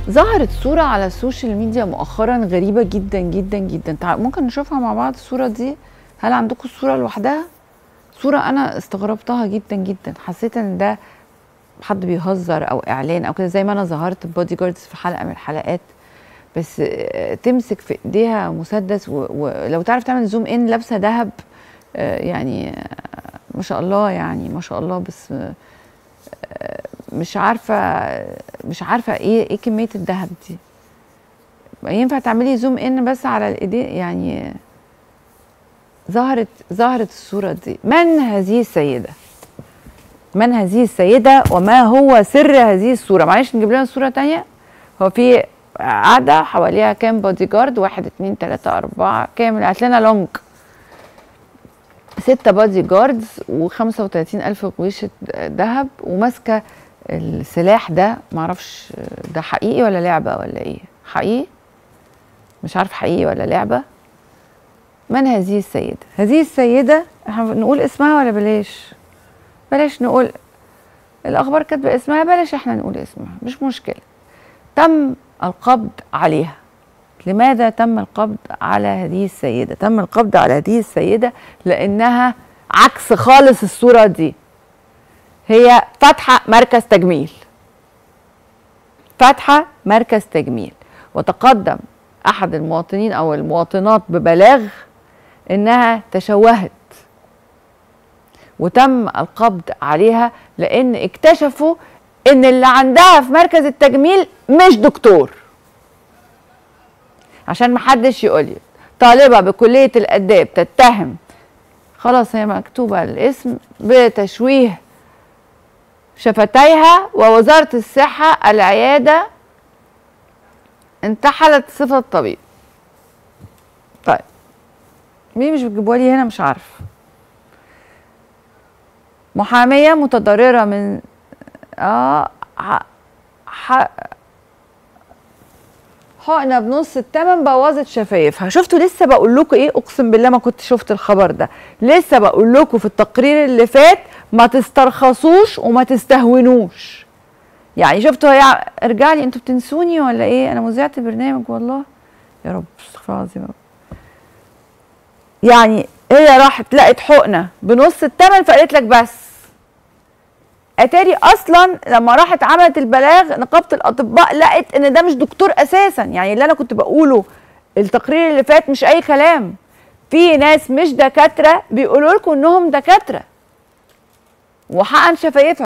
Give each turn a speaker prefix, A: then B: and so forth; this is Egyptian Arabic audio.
A: ظهرت صورة على السوشيال ميديا مؤخرا غريبة جدا جدا جدا تع- ممكن نشوفها مع بعض الصورة دي هل عندكم الصورة لوحدها؟ صورة أنا استغربتها جدا جدا حسيت إن ده حد بيهزر أو إعلان أو كده زي ما أنا ظهرت بودي جاردز في حلقة من الحلقات بس آه، تمسك في إيديها مسدس و- ولو تعرف تعمل زوم إن لابسة ذهب آه، يعني آه، ما شاء الله يعني ما شاء الله بس آه، مش عارفه مش عارفه ايه ايه كميه الذهب دي ينفع تعملي زوم ان بس على الايدين يعني ظهرت ظهرت الصوره دي من هذه السيده من هذه السيده وما هو سر هذه الصوره معلش نجيب لنا صوره تانية هو في قاعده حواليها كام بودي جارد واحد اتنين تلاته اربعه كام هات لنا لونج ستة بادي جاردز وخمسة وتلاتين ألف غويشة ذهب وماسكة السلاح ده معرفش ده حقيقي ولا لعبة ولا ايه حقيقي مش عارف حقيقي ولا لعبة من هذه السيدة هذه السيدة احنا نقول اسمها ولا بلاش بلاش نقول الأخبار كاتبة اسمها بلاش احنا نقول اسمها مش مشكلة تم القبض عليها لماذا تم القبض على هذه السيدة تم القبض على هذه السيدة لأنها عكس خالص الصورة دي هي فاتحة مركز تجميل فاتحة مركز تجميل وتقدم أحد المواطنين أو المواطنات ببلاغ إنها تشوهت وتم القبض عليها لأن اكتشفوا إن اللي عندها في مركز التجميل مش دكتور عشان محدش يقول لي طالبة بكلية الآداب تتهم خلاص هي مكتوبة الاسم بتشويه شفتيها ووزارة الصحة العيادة انتحلت صفة طبيب طيب مين مش بتجيبوها لي هنا مش عارف محامية متضررة من اه ح... ح... حقنه بنص التمن بوظت شفايفها شفتوا لسه بقول لكم ايه اقسم بالله ما كنت شفت الخبر ده لسه بقول لكم في التقرير اللي فات ما تسترخصوش وما تستهونوش يعني شفتوا هي ارجع لي انتوا بتنسوني ولا ايه انا مذيعه البرنامج والله يا رب استغفر الله العظيم يا رب. يعني هي راحت لقت حقنه بنص التمن فقالت لك بس اتاري اصلا لما راحت عملت البلاغ نقابه الاطباء لقت ان ده مش دكتور اساسا يعني اللي انا كنت بقوله التقرير اللي فات مش اي كلام في ناس مش دكاتره بيقولوا لكم انهم دكاتره وحقن شفايفها